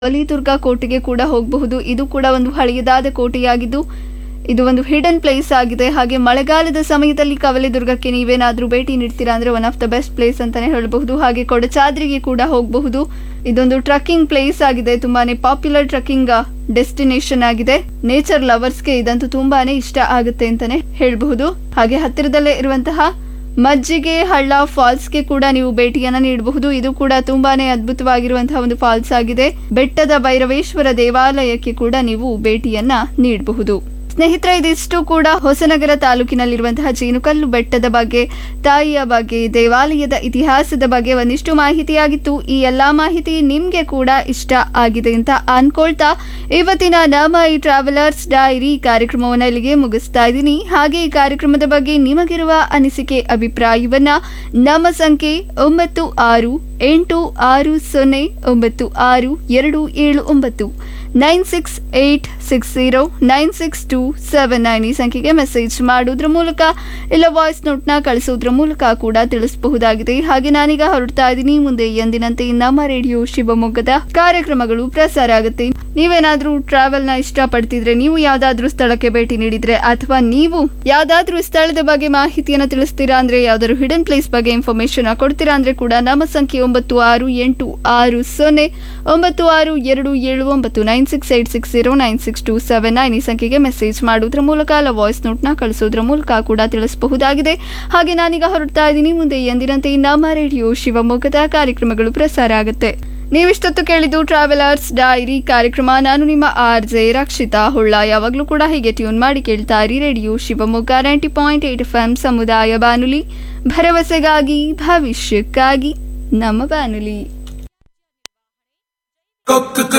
ಕವಲಿದುರ್ಗ ಕೋಟೆಗೆ ಕೂಡ ಹೋಗಬಹುದು ಇದು ಕೂಡ ಒಂದು ಹಳೆಯದಾದ ಕೋಟೆಯಾಗಿದ್ದು ಇದು ಒಂದು ಹಿಡನ್ ಪ್ಲೇಸ್ ಆಗಿದೆ ಹಾಗೆ ಮಳೆಗಾಲದ ಸಮಯದಲ್ಲಿ ಕವಲಿದುರ್ಗಕ್ಕೆ ನೀವೇನಾದ್ರೂ ಭೇಟಿ ನೀಡ್ತೀರಾ ಅಂದ್ರೆ one of the best place ಅಂತಾನೆ ಹೇಳಬಹುದು ಹಾಗೆ ಕೊಡಚಾದ್ರಿಗೆ ಕೂಡ ಹೋಗಬಹುದು ಇದೊಂದು ಟ್ರಕ್ಕಿಂಗ್ ಪ್ಲೇಸ್ ಆಗಿದೆ ತುಂಬಾನೇ ಪಾಪ್ಯುಲರ್ ಟ್ರಕ್ಕಿಂಗ್ ಡೆಸ್ಟಿನೇಷನ್ ಆಗಿದೆ ನೇಚರ್ ಲವರ್ಸ್ಗೆ ಇದಂತೂ ತುಂಬಾನೇ ಇಷ್ಟ ಆಗುತ್ತೆ ಅಂತಾನೆ ಹೇಳಬಹುದು ಹಾಗೆ ಹತ್ತಿರದಲ್ಲೇ ಇರುವಂತಹ ಮಜ್ಜಿಗೆ ಹಳ್ಳ ಫಾಲ್ಸ್ಗೆ ಕೂಡ ನೀವು ಭೇಟಿಯನ್ನ ನೀಡಬಹುದು ಇದು ಕೂಡ ತುಂಬಾನೇ ಅದ್ಭುತವಾಗಿರುವಂತಹ ಒಂದು ಫಾಲ್ಸ್ ಆಗಿದೆ ಬೆಟ್ಟದ ಭೈರವೇಶ್ವರ ದೇವಾಲಯಕ್ಕೆ ಕೂಡ ನೀವು ಭೇಟಿಯನ್ನ ನೀಡಬಹುದು ಸ್ನೇಹಿತರೆ ಇದಿಷ್ಟು ಕೂಡ ಹೊಸನಗರ ತಾಲೂಕಿನಲ್ಲಿರುವಂತಹ ಜೇನುಕಲ್ಲು ಬೆಟ್ಟದ ಬಗ್ಗೆ ತಾಯಿಯ ಬಗ್ಗೆ ದೇವಾಲಯದ ಇತಿಹಾಸದ ಬಗ್ಗೆ ಒಂದಿಷ್ಟು ಮಾಹಿತಿಯಾಗಿತ್ತು ಈ ಎಲ್ಲಾ ಮಾಹಿತಿ ನಿಮ್ಗೆ ಕೂಡ ಇಷ್ಟ ಆಗಿದೆ ಅಂತ ಅನ್ಕೊಳ್ತಾ ಇವತ್ತಿನ ನಮ್ಮ ಈ ಟ್ರಾವೆಲರ್ಸ್ ಡೈರಿ ಕಾರ್ಯಕ್ರಮವನ್ನು ಇಲ್ಲಿಗೆ ಮುಗಿಸ್ತಾ ಇದ್ದೀನಿ ಹಾಗೆ ಈ ಕಾರ್ಯಕ್ರಮದ ಬಗ್ಗೆ ನಿಮಗಿರುವ ಅನಿಸಿಕೆ ಅಭಿಪ್ರಾಯವನ್ನ ನಮ್ಮ ಸಂಖ್ಯೆ ಒಂಬತ್ತು ಆರು ಎಂಟು ಆರು ಸೊನ್ನೆ ಒಂಬತ್ತು ಆರು ಎರಡು ಏಳು ಒಂಬತ್ತು nine six eight six zero nine six two seven nine ಈ ಸಂಖ್ಯೆಗೆ ಮೆಸೇಜ್ ಮಾಡೋದ್ರ ಮೂಲಕ ಇಲ್ಲ ವಾಯ್ಸ್ ನೋಟ್ನ ಕಳಿಸೋದ್ರ ಮೂಲಕ ಕೂಡ ತಿಳಿಸಬಹುದಾಗಿದೆ ಹಾಗೆ ನಾನೀಗ ಹೊರಡ್ತಾ ಇದ್ದೀನಿ ಮುಂದೆ ಎಂದಿನಂತೆ ನಮ್ಮ ರೇಡಿಯೋ ಶಿವಮೊಗ್ಗದ ಕಾರ್ಯಕ್ರಮಗಳು ಪ್ರಸಾರ ಆಗುತ್ತೆ ನೀವೇನಾದ್ರೂ ಟ್ರಾವೆಲ್ ನ ಇಷ್ಟಪಡ್ತಿದ್ರೆ ನೀವು ಯಾವ್ದಾದ್ರೂ ಸ್ಥಳಕ್ಕೆ ಭೇಟಿ ನೀಡಿದ್ರೆ ಅಥವಾ ನೀವು ಯಾವ್ದಾದ್ರೂ ಸ್ಥಳದ ಬಗ್ಗೆ ಮಾಹಿತಿಯನ್ನ ತಿಳಿಸ್ತೀರಾ ಅಂದ್ರೆ ಯಾವ್ದಾದ್ರು ಹಿಡನ್ ಪ್ಲೇಸ್ ಬಗ್ಗೆ ಇನ್ಫಾರ್ಮೇಶನ್ ಕೊಡ್ತೀರಾ ಅಂದ್ರೆ ಕೂಡ ನಮ್ಮ ಸಂಖ್ಯೆ ಒಂಬತ್ತು ಆರು ಎಂಟು ಆರು ಸೊನ್ನೆ ಒಂಬತ್ತು ಆರು ಎರಡು ಏಳು ಒಂಬತ್ತು nine six eight six zero nine six two seven nine ಈ ಸಂಖ್ಯೆಗೆ ಮೆಸೇಜ್ ಮಾಡೋದ್ರ ಮೂಲಕ ಅಲ್ಲ ವಾಯ್ಸ್ ನೋಟ್ನ ಕಳಿಸೋದ್ರ ಮೂಲಕ ಕೂಡ ತಿಳಿಸಬಹುದಾಗಿದೆ ಹಾಗೆ ನಾನೀಗ ಹೊರಡ್ತಾ ಇದ್ದೀನಿ ಮುಂದೆ ಎಂದಿನಂತೆ ನಮ್ಮ ರೇಡಿಯೋ ಶಿವಮೊಗ್ಗದ ಕಾರ್ಯಕ್ರಮಗಳು ಪ್ರಸಾರ ಆಗುತ್ತೆ ನೀವಿಷ್ಟೊತ್ತು ಕೇಳಿದ್ದು ಟ್ರಾವೆಲರ್ಸ್ ಡೈರಿ ಕಾರ್ಯಕ್ರಮ ನಾನು ನಿಮ್ಮ ಆರ್ ಜೆ ರಕ್ಷಿತಾ ಹೊಳ್ಳ ಯಾವಾಗಲೂ ಕೂಡ ಹೀಗೆ ಟ್ಯೂನ್ ಮಾಡಿ ಕೇಳ್ತಾ ಇರಿ radio Shivamogga ninety point eight F M ಸಮುದಾಯ ಬಾನುಲಿ ಭರವಸೆಗಾಗಿ ಭವಿಷ್ಯಕ್ಕಾಗಿ ನಮ್ಮ ಬಾನುಲಿ ಕೊಕ್ಕಕ